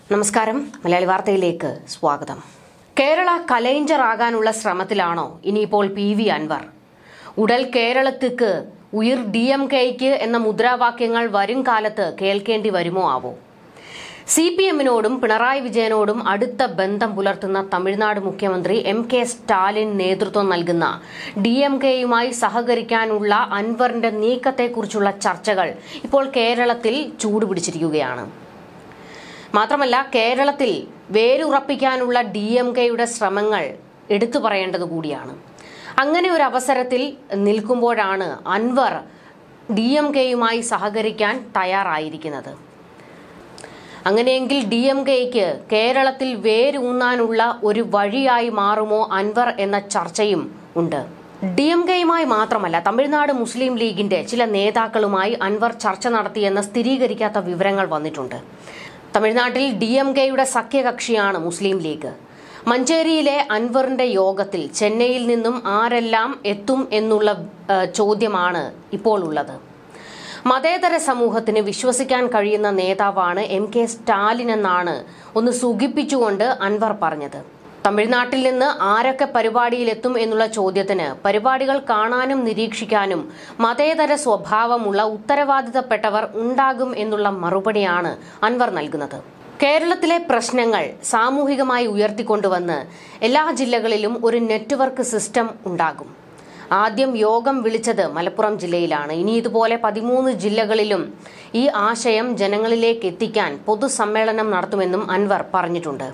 നമസ്കാരം മലയാളി വാർത്തയിലേക്ക് സ്വാഗതം കേരള കലൈഞ്ചർ ആകാനുള്ള ശ്രമത്തിലാണോ ഇനിയിപ്പോൾ പി വി അൻവർ ഉടൽ കേരളത്തിക്ക് ഉയിർ ഡി എം കെയ്ക്ക് എന്ന മുദ്രാവാക്യങ്ങൾ വരും കാലത്ത് കേൾക്കേണ്ടി വരുമോ ആവോ സി പി എമ്മിനോടും പിണറായി വിജയനോടും അടുത്ത ബന്ധം പുലർത്തുന്ന തമിഴ്നാട് മുഖ്യമന്ത്രി എം കെ സ്റ്റാലിൻ നേതൃത്വം നൽകുന്ന ഡി എം കെയുമായി സഹകരിക്കാനുള്ള അൻവറിന്റെ നീക്കത്തെക്കുറിച്ചുള്ള ചർച്ചകൾ ഇപ്പോൾ കേരളത്തിൽ ചൂടുപിടിച്ചിരിക്കുകയാണ് മാത്രമല്ല കേരളത്തിൽ വേരുറപ്പിക്കാനുള്ള ഡി എം കെയുടെ ശ്രമങ്ങൾ എടുത്തു പറയേണ്ടത് കൂടിയാണ് അങ്ങനെ ഒരു അവസരത്തിൽ നിൽക്കുമ്പോഴാണ് അൻവർ ഡി എം കെയുമായി സഹകരിക്കാൻ തയ്യാറായിരിക്കുന്നത് അങ്ങനെയെങ്കിൽ ഡി എം കെയ്ക്ക് കേരളത്തിൽ വേരൂന്നാനുള്ള ഒരു വഴിയായി മാറുമോ അൻവർ എന്ന ചർച്ചയും ഉണ്ട് ഡി എം കെയുമായി മാത്രമല്ല തമിഴ്നാട് മുസ്ലിം ലീഗിന്റെ ചില നേതാക്കളുമായി അൻവർ ചർച്ച നടത്തിയെന്ന സ്ഥിരീകരിക്കാത്ത വിവരങ്ങൾ വന്നിട്ടുണ്ട് തമിഴ്നാട്ടിൽ ഡി എം കെയുടെ സഖ്യകക്ഷിയാണ് മുസ്ലിം ലീഗ് മഞ്ചേരിയിലെ അൻവറിന്റെ യോഗത്തിൽ ചെന്നൈയിൽ നിന്നും ആരെല്ലാം എത്തും എന്നുള്ള ഏഹ്, ചോദ്യമാണ് ഇപ്പോൾ ഉള്ളത് മതേതര സമൂഹത്തിന് വിശ്വസിക്കാൻ കഴിയുന്ന നേതാവാണ് എം കെ സ്റ്റാലിൻ എന്നാണ് ഒന്ന് സുഖിപ്പിച്ചുകൊണ്ട് അൻവർ പറഞ്ഞത് തമിഴ്നാട്ടിൽ നിന്ന് ആരൊക്കെ പരിപാടിയിലെത്തും എന്നുള്ള ചോദ്യത്തിന് പരിപാടികൾ കാണാനും നിരീക്ഷിക്കാനും മതേതര സ്വഭാവമുള്ള ഉത്തരവാദിത്തപ്പെട്ടവർ ഉണ്ടാകും എന്നുള്ള മറുപടിയാണ് അൻവർ നൽകുന്നത് കേരളത്തിലെ പ്രശ്നങ്ങൾ സാമൂഹികമായി ഉയർത്തിക്കൊണ്ടുവന്ന് എല്ലാ ജില്ലകളിലും ഒരു നെറ്റ്വർക്ക് സിസ്റ്റം ഉണ്ടാകും ആദ്യം യോഗം വിളിച്ചത് മലപ്പുറം ജില്ലയിലാണ് ഇനി ഇതുപോലെ പതിമൂന്ന് ജില്ലകളിലും ഈ ആശയം ജനങ്ങളിലേക്ക് എത്തിക്കാൻ പൊതുസമ്മേളനം നടത്തുമെന്നും അൻവർ പറഞ്ഞിട്ടുണ്ട്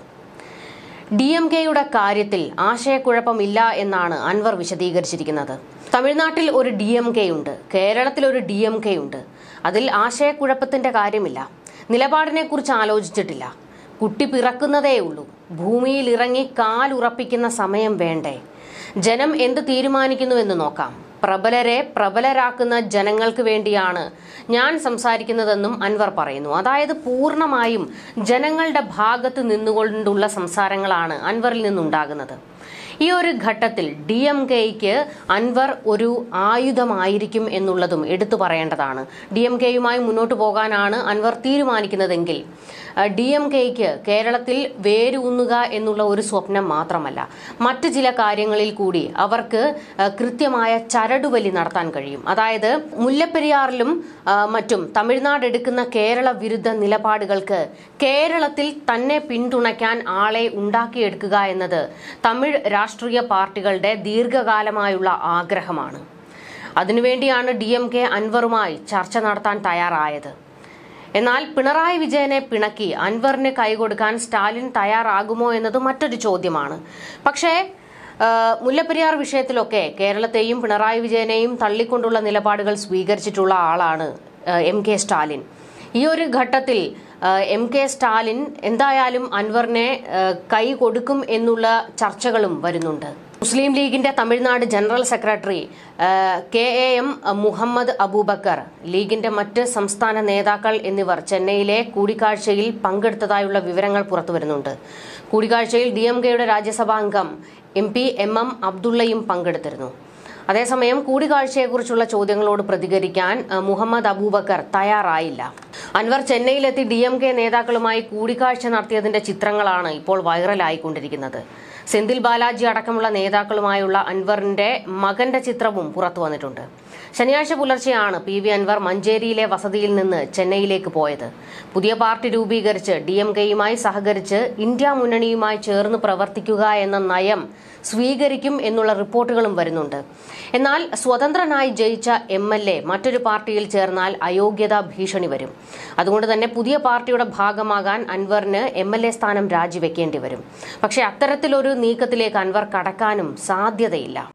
ഡി എം കെയുടെ കാര്യത്തിൽ ആശയക്കുഴപ്പമില്ല എന്നാണ് അൻവർ വിശദീകരിച്ചിരിക്കുന്നത് തമിഴ്നാട്ടിൽ ഒരു ഡി എം കെ ഉണ്ട് കേരളത്തിൽ ഒരു ഡി എം കെ ഉണ്ട് അതിൽ ആശയക്കുഴപ്പത്തിന്റെ കാര്യമില്ല നിലപാടിനെ കുറിച്ച് ആലോചിച്ചിട്ടില്ല കുട്ടി പിറക്കുന്നതേ ഉള്ളൂ ഭൂമിയിൽ ഇറങ്ങി കാലുറപ്പിക്കുന്ന സമയം വേണ്ടേ ജനം എന്ത് തീരുമാനിക്കുന്നുവെന്ന് നോക്കാം പ്രബലരെ പ്രബലരാക്കുന്ന ജനങ്ങൾക്ക് വേണ്ടിയാണ് ഞാൻ സംസാരിക്കുന്നതെന്നും അൻവർ പറയുന്നു അതായത് പൂർണ്ണമായും ജനങ്ങളുടെ ഭാഗത്ത് നിന്നുകൊണ്ടുള്ള സംസാരങ്ങളാണ് അൻവറിൽ നിന്നുണ്ടാകുന്നത് ഈ ഒരു ഘട്ടത്തിൽ ഡി എം കെയ്ക്ക് അൻവർ ഒരു ആയുധമായിരിക്കും എന്നുള്ളതും എടുത്തു പറയേണ്ടതാണ് ഡി എം കെയുമായി മുന്നോട്ട് പോകാനാണ് അൻവർ തീരുമാനിക്കുന്നതെങ്കിൽ ഡി എം കെയ്ക്ക് കേരളത്തിൽ വേരൂന്നുക എന്നുള്ള ഒരു സ്വപ്നം മാത്രമല്ല മറ്റ് ചില കാര്യങ്ങളിൽ കൂടി അവർക്ക് ആ, കൃത്യമായ ചരടുവലി നടത്താൻ കഴിയും അതായത് മുല്ലപ്പെരിയാറിലും ആ, മറ്റും തമിഴ്നാട് എടുക്കുന്ന കേരള വിരുദ്ധ നിലപാടുകൾക്ക് കേരളത്തിൽ തന്നെ പിന്തുണയ്ക്കാൻ ആളെ ഉണ്ടാക്കിയെടുക്കുക എന്നത് തമിഴ് രാഷ്ട്രീയ പാർട്ടികളുടെ ദീർഘകാലമായുള്ള ആഗ്രഹമാണ് അതിനുവേണ്ടിയാണ് ഡി എം കെ അൻവറുമായി ചർച്ച നടത്താൻ തയ്യാറായത് എന്നാൽ പിണറായി വിജയനെ പിണക്കി അൻവറിന് കൈകൊടുക്കാൻ സ്റ്റാലിൻ തയ്യാറാകുമോ എന്നത് മറ്റൊരു ചോദ്യമാണ് പക്ഷേ ആ, മുല്ലപ്പെരിയാർ വിഷയത്തിലൊക്കെ കേരളത്തെയും പിണറായി വിജയനെയും തള്ളിക്കൊണ്ടുള്ള നിലപാടുകൾ സ്വീകരിച്ചിട്ടുള്ള ആളാണ് ആ, എം കെ സ്റ്റാലിൻ ഈ ഒരു ഘട്ടത്തിൽ ആ, എം കെ സ്റ്റാലിൻ എന്തായാലും അൻവറിനെ ആ, കൈ കൊടുക്കും എന്നുള്ള ചർച്ചകളും വരുന്നുണ്ട് മുസ്ലിം ലീഗിന്റെ തമിഴ്നാട് ജനറൽ സെക്രട്ടറി ആ, K A M Muhammad Abubacker ലീഗിന്റെ മറ്റ് സംസ്ഥാന നേതാക്കൾ എന്നിവർ ചെന്നൈയിലെ കൂടിക്കാഴ്ചയിൽ പങ്കെടുത്തതായുള്ള വിവരങ്ങൾ പുറത്തുവരുന്നുണ്ട് കൂടിക്കാഴ്ചയിൽ ഡി എം കെയുടെ രാജ്യസഭാ അംഗം എം പി എം എം അബ്ദുള്ളയും പങ്കെടുത്തിരുന്നു അതേസമയം കൂടിക്കാഴ്ചയെക്കുറിച്ചുള്ള ചോദ്യങ്ങളോട് പ്രതികരിക്കാൻ അഹ്, മുഹമ്മദ് അബൂബക്കർ തയ്യാറായില്ല അൻവർ ചെന്നൈയിലെത്തി ഡി എം കെ നേതാക്കളുമായി കൂടിക്കാഴ്ച നടത്തിയതിന്റെ ചിത്രങ്ങളാണ് ഇപ്പോൾ വൈറലായിക്കൊണ്ടിരിക്കുന്നത് സെന്തിൽ ബാലാജി അടക്കമുള്ള നേതാക്കളുമായുള്ള അൻവറിന്റെ മകന്റെ ചിത്രവും പുറത്തു വന്നിട്ടുണ്ട് ശനിയാഴ്ച പുലർച്ചെയാണ് പി വി അൻവർ മഞ്ചേരിയിലെ വസതിയിൽ നിന്ന് ചെന്നൈയിലേക്ക് പോയത് പുതിയ പാർട്ടി രൂപീകരിച്ച് ഡി എം കെയുമായി സഹകരിച്ച് ഇന്ത്യ മുന്നണിയുമായി ചേർന്ന് പ്രവർത്തിക്കുക എന്ന നയം സ്വീകരിക്കും എന്നുള്ള റിപ്പോർട്ടുകളും വരുന്നുണ്ട് എന്നാൽ സ്വതന്ത്രനായി ജയിച്ച എം എൽ എ മറ്റൊരു പാർട്ടിയിൽ ചേർന്നാൽ അയോഗ്യതാ ഭീഷണി വരും അതുകൊണ്ട് തന്നെ പുതിയ പാർട്ടിയുടെ ഭാഗമാകാൻ അൻവറിന് എം എൽ എ സ്ഥാനം രാജിവെക്കേണ്ടി വരും പക്ഷേ അത്തരത്തിലൊരു നീക്കത്തിലേക്ക് അൻവർ കടക്കാനും സാധ്യതയില്ല